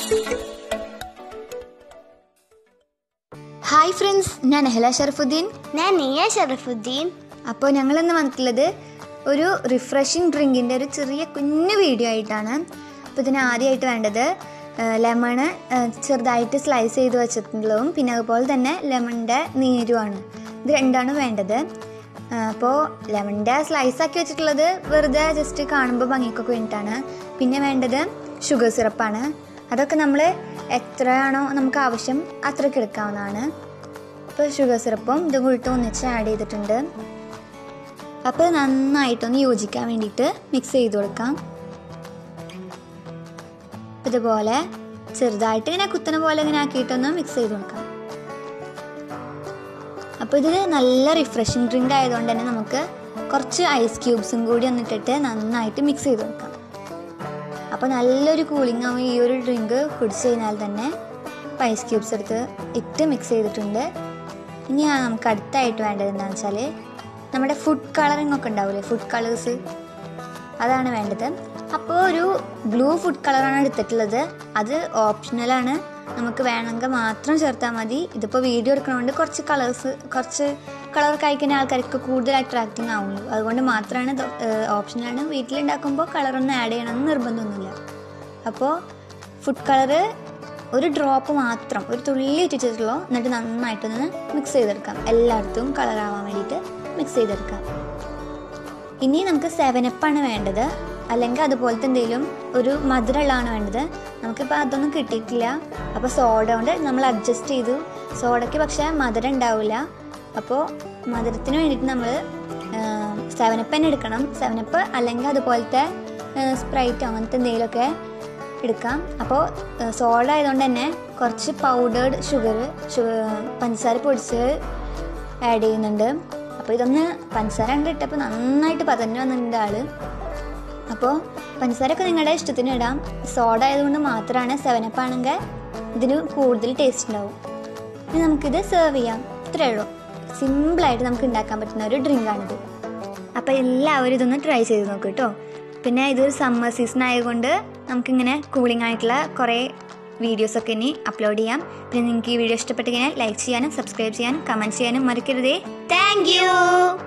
hi friends ഞാൻ നെഹല ഷറഫുദ്ദീൻ ഞാൻ നിയ ഷറഫുദ്ദീൻ അപ്പോൾ ഞങ്ങളിന്ന് വന്നിട്ടുള്ളത് ഒരു റിഫ്രഷിങ് ഡ്രിങ്കിൻ്റെ ഒരു ചെറിയ കുഞ്ഞു വീഡിയോ ആയിട്ടാണ് അപ്പോൾ ഇതിന് ആദ്യമായിട്ട് വേണ്ടത് ലെമണ് ചെറുതായിട്ട് സ്ലൈസ് ചെയ്ത് വെച്ചിട്ടുള്ളതും പിന്നെ അതുപോലെ തന്നെ ലെമണിൻ്റെ നീരുമാണ് ഇത് രണ്ടാണ് വേണ്ടത് അപ്പോൾ ലെമണിൻ്റെ സ്ലൈസ് ആക്കി വെച്ചിട്ടുള്ളത് വെറുതെ ജസ്റ്റ് കാണുമ്പോൾ ഭംഗിക്കൊക്കെ വേണ്ടിയിട്ടാണ് പിന്നെ വേണ്ടത് ഷുഗർ സിറപ്പാണ് അതൊക്കെ നമ്മൾ എത്രയാണോ നമുക്ക് ആവശ്യം അത്രയ്ക്ക് എടുക്കാവുന്നതാണ് ഇപ്പോൾ ഷുഗർ സിറപ്പും ഇതും കൂടിയിട്ട് ഒന്നിച്ച് ആഡ് ചെയ്തിട്ടുണ്ട് അപ്പോൾ നന്നായിട്ടൊന്ന് യോജിക്കാൻ വേണ്ടിയിട്ട് മിക്സ് ചെയ്ത് കൊടുക്കാം ഇതുപോലെ ചെറുതായിട്ട് ഇങ്ങനെ കുത്തന പോലെ ഇങ്ങനെ ആക്കിയിട്ടൊന്ന് മിക്സ് ചെയ്ത് കൊടുക്കാം അപ്പോൾ ഇത് നല്ല റിഫ്രഷിങ് ഡ്രിങ്ക് ആയതുകൊണ്ട് തന്നെ നമുക്ക് കുറച്ച് ഐസ് ക്യൂബ്സും കൂടി ഒന്നിട്ടിട്ട് നന്നായിട്ട് മിക്സ് ചെയ്ത് കൊടുക്കാം അപ്പോൾ നല്ലൊരു കൂളിംഗ് ആവും ഈ ഒരു ഡ്രിങ്ക് കുടിച്ചു കഴിഞ്ഞാൽ തന്നെ ഐസ് ക്യൂബ്സ് എടുത്ത് ഇട്ട് മിക്സ് ചെയ്തിട്ടുണ്ട് ഇനി ആ നമുക്ക് അടുത്തായിട്ട് വേണ്ടത് എന്താണെന്ന് വെച്ചാൽ നമ്മുടെ ഫുഡ് കളറിംഗ് ഒക്കെ ഉണ്ടാവില്ലേ ഫുഡ് കളേഴ്സ് അതാണ് വേണ്ടത് അപ്പോൾ ഒരു ബ്ലൂ ഫുഡ് കളറാണ് എടുത്തിട്ടുള്ളത് അത് ഓപ്ഷണലാണ് നമുക്ക് വേണമെങ്കിൽ മാത്രം ചേർത്താൽ മതി ഇതിപ്പോൾ വീഡിയോ എടുക്കണതുകൊണ്ട് കുറച്ച് കളേഴ്സ് കുറച്ച് കളർ കഴിക്കുന്ന ആൾക്കാർക്ക് കൂടുതൽ അട്രാക്റ്റിംഗ് ആവുള്ളൂ അതുകൊണ്ട് മാത്രമാണ് ഇത് ഓപ്ഷനാണ് വീട്ടിലുണ്ടാക്കുമ്പോൾ കളറൊന്നും ആഡ് ചെയ്യണമെന്ന് നിർബന്ധമൊന്നുമില്ല അപ്പോൾ ഫുഡ് കളറ് ഒരു ഡ്രോപ്പ് മാത്രം ഒരു തുള്ളി ഇട്ടിട്ടുള്ളൂ എന്നിട്ട് നന്നായിട്ടൊന്ന് മിക്സ് ചെയ്തെടുക്കാം എല്ലായിടത്തും കളറാവാൻ വേണ്ടിയിട്ട് മിക്സ് ചെയ്തെടുക്കാം ഇനി നമുക്ക് സെവനപ്പാണ് വേണ്ടത് അല്ലെങ്കിൽ അതുപോലത്തെ എന്തെങ്കിലും ഒരു മധുരമുള്ളതാണ് വേണ്ടത് നമുക്കിപ്പോൾ അതൊന്നും കിട്ടിയിട്ടില്ല അപ്പോൾ സോഡ കൊണ്ട് നമ്മൾ അഡ്ജസ്റ്റ് ചെയ്തു സോഡയ്ക്ക് പക്ഷേ മധുരം ഉണ്ടാവില്ല അപ്പോൾ മധുരത്തിന് വേണ്ടിയിട്ട് നമ്മൾ സെവനപ്പ് തന്നെ എടുക്കണം സെവനപ്പ് അല്ലെങ്കിൽ അതുപോലത്തെ സ്പ്രൈറ്റ് അങ്ങനത്തെ എന്തെങ്കിലുമൊക്കെ എടുക്കാം അപ്പോൾ സോഡ ആയതുകൊണ്ട് തന്നെ കുറച്ച് പൗഡേർഡ് ഷുഗർ പഞ്ചസാര പൊടിച്ച് ആഡ് ചെയ്യുന്നുണ്ട് അപ്പോൾ ഇതൊന്ന് പഞ്ചസാര കണ്ട് ഇട്ടപ്പോൾ നന്നായിട്ട് പതഞ്ഞു വന്നിട്ടുണ്ട് ആള് അപ്പോൾ പഞ്ചസാരയൊക്കെ നിങ്ങളുടെ ഇഷ്ടത്തിന് ഇടാം സോഡ ആയതുകൊണ്ട് മാത്രമാണ് സെവനപ്പ് ആണെങ്കിൽ ഇതിന് കൂടുതൽ ടേസ്റ്റ് ഉണ്ടാവും ഇനി നമുക്കിത് സെർവ് ചെയ്യാം ഇത്രയേ ഉള്ളൂ സിമ്പിളായിട്ട് നമുക്ക് ഉണ്ടാക്കാൻ പറ്റുന്ന ഒരു ഡ്രിങ്കാണിത് അപ്പോൾ എല്ലാവരും ഇതൊന്ന് ട്രൈ ചെയ്ത് നോക്കൂ കേട്ടോ പിന്നെ ഇതൊരു സമ്മർ സീസൺ ആയതുകൊണ്ട് നമുക്കിങ്ങനെ കൂളിംഗ് ആയിട്ടുള്ള കുറേ വീഡിയോസൊക്കെ ഇനി അപ്ലോഡ് ചെയ്യാം പിന്നെ നിങ്ങൾക്ക് ഈ വീഡിയോ ഇഷ്ടപ്പെട്ട് കഴിഞ്ഞാൽ ലൈക്ക് ചെയ്യാനും സബ്സ്ക്രൈബ് ചെയ്യാനും കമൻറ്റ് ചെയ്യാനും മറക്കരുതേ താങ്ക് യു